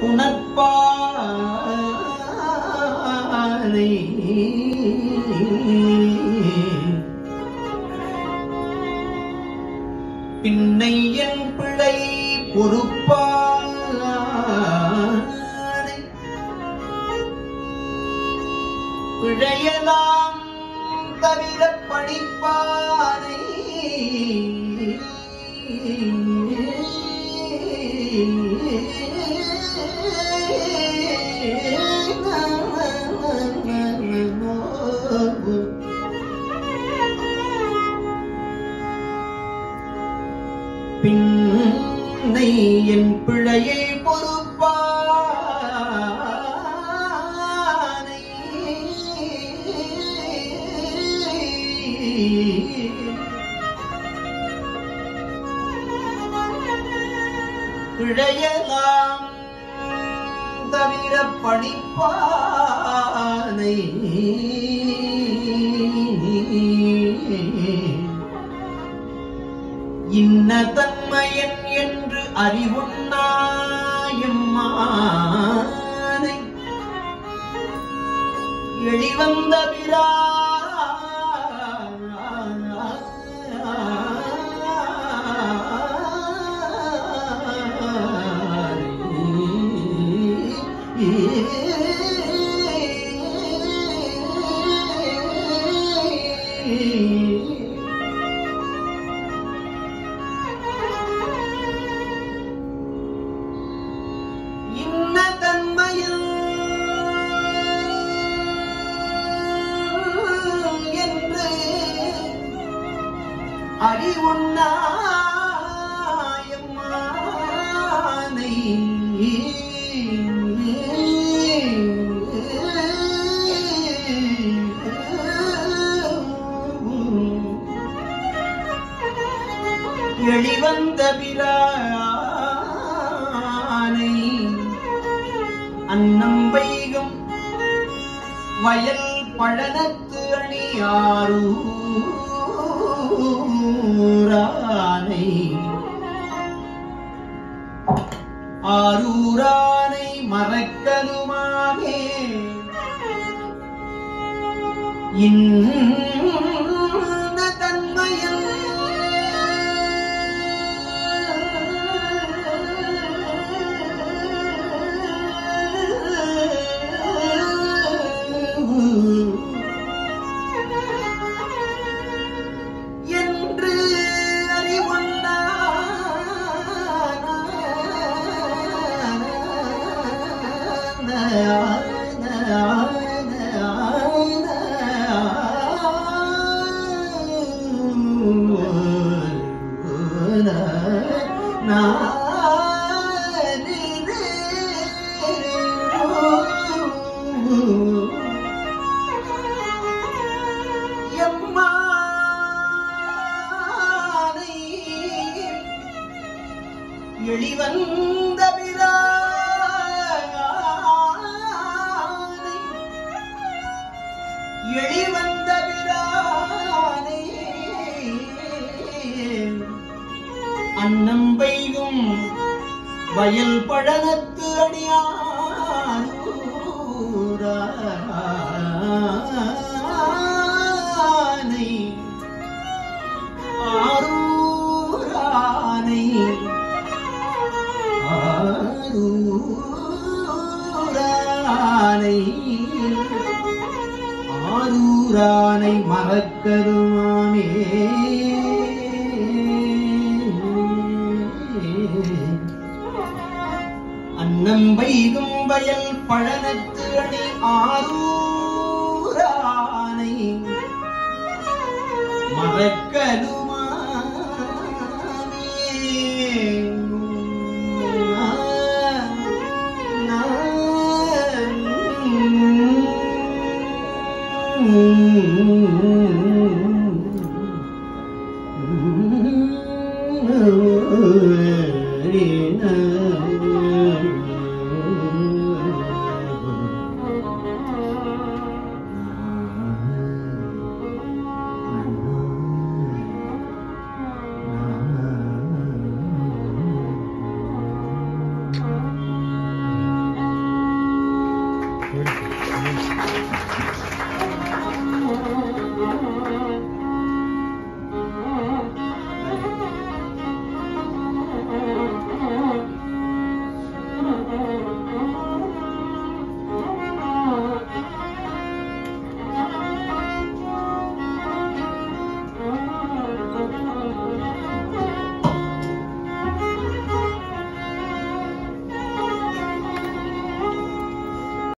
புனற்பானை பின்னை என் பிழை பொறுப்பானை பிழையலாம் தவிர படிப்பானை பின்னை என் பிழையை பொறுப்பானை பிழையலாம் தவிர படிப்பானை இன்ன தன்மையன் என்று அறிவுண்ணாயம்மானை எளிவந்த பிரான் இன்ன தன்மையில் என்று அறிவுண்ணாயம்மானை எளிவந்த பிரானை அன்னம் வைகும் வயல் பழனத்து அணியாரூரானை ஆரூரானை மறக்கலுமானே இன்ன தன்மையில் என்று எம்மானை எளிவந்த பிரானை எளிவந்த பிரானை அன்னம் பெய்யும் வயல் பழனத்து அடியாரூரானை ஆரூரானை ஆரூரானை ஆரூரானை மறக்கருமாமே அன்னம் வைகும் வயல் பழனத்து அணி ஆரூரானை மறக்கலு